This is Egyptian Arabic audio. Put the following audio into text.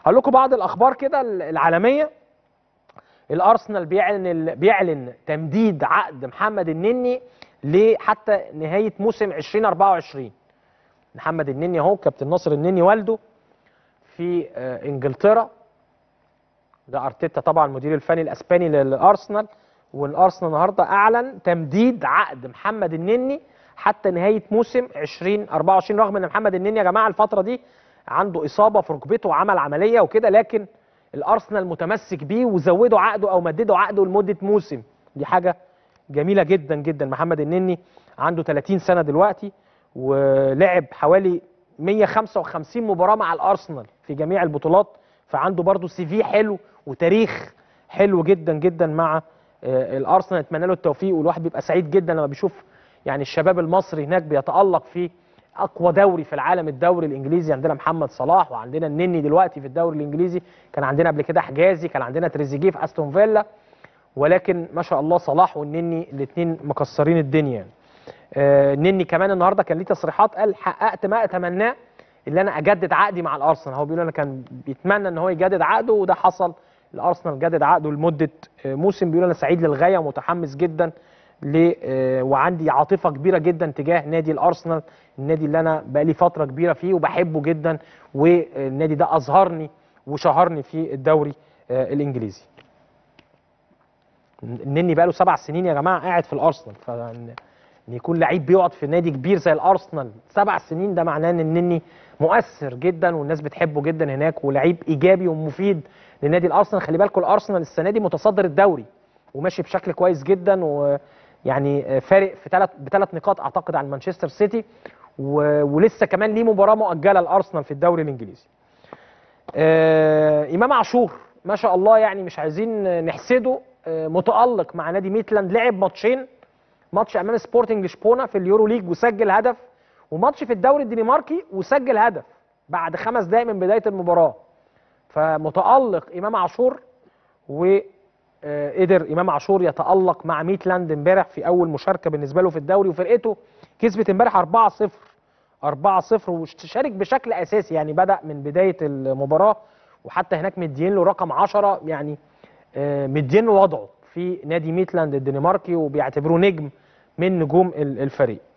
هقول لكم بعض الاخبار كده العالميه الارسنال بيعلن بيعلن تمديد عقد محمد النني لحتى نهايه موسم 2024 محمد النني اهو كابتن ناصر النني والده في آه، انجلترا ده ارتيتا طبعا المدير الفني الاسباني للارسنال والارسنال النهارده اعلن تمديد عقد محمد النني حتى نهايه موسم 2024 رغم ان محمد النني يا جماعه الفتره دي عنده اصابه في ركبته وعمل عمليه وكده لكن الارسنال متمسك بيه وزودوا عقده او مددوا عقده لمده موسم دي حاجه جميله جدا جدا محمد النني عنده 30 سنه دلوقتي ولعب حوالي 155 مباراه مع الارسنال في جميع البطولات فعنده برضه سي في حلو وتاريخ حلو جدا جدا مع آه، الارسنال نتمنى له التوفيق والواحد بيبقى سعيد جدا لما بيشوف يعني الشباب المصري هناك بيتالق في اقوى دوري في العالم الدوري الانجليزي عندنا محمد صلاح وعندنا النني دلوقتي في الدوري الانجليزي كان عندنا قبل كده حجازي كان عندنا تريزيجيه في استون فيلا ولكن ما شاء الله صلاح والنني الاثنين مكسرين الدنيا يعني. آه النني كمان النهارده كان ليه تصريحات قال حققت ما اتمناه اللي انا اجدد عقدي مع الارسنال هو بيقول انا كان بيتمنى ان هو يجدد عقده وده حصل الارسنال جدد عقده لمده آه، موسم بيقول انا سعيد للغايه ومتحمس جدا ل آه، وعندي عاطفه كبيره جدا تجاه نادي الارسنال النادي اللي انا بقالي فتره كبيره فيه وبحبه جدا والنادي ده اظهرني وشهرني في الدوري آه، الانجليزي النني بقاله سبع سنين يا جماعه قاعد في الارسنال فان ان يكون لعيب بيقعد في نادي كبير زي الارسنال سبع سنين ده معناه ان النني مؤثر جدا والناس بتحبه جدا هناك ولعيب ايجابي ومفيد لنادي الارسنال خلي بالكم الارسنال السنه دي متصدر الدوري وماشي بشكل كويس جدا ويعني فارق في ثلاث بثلاث نقاط اعتقد عن مانشستر سيتي و... ولسه كمان ليه مباراه مؤجله الارسنال في الدوري الانجليزي. آه... امام عاشور ما شاء الله يعني مش عايزين نحسده آه... متالق مع نادي ميتلاند لعب ماتشين ماتش امام سبورتنج لشبونه في اليورو ليج وسجل هدف وماتش في الدوري الدنماركي وسجل هدف بعد خمس دقائق من بدايه المباراه فمتالق امام عاشور وقدر امام عاشور يتالق مع ميتلاند امبارح في اول مشاركه بالنسبه له في الدوري وفرقته كسبت امبارح 4-0 4-0 وشارك بشكل اساسي يعني بدا من بدايه المباراه وحتى هناك مدين له رقم 10 يعني آه، مدين له وضعه في نادي ميتلاند الدنماركي وبيعتبروه نجم من نجوم ال- الفريق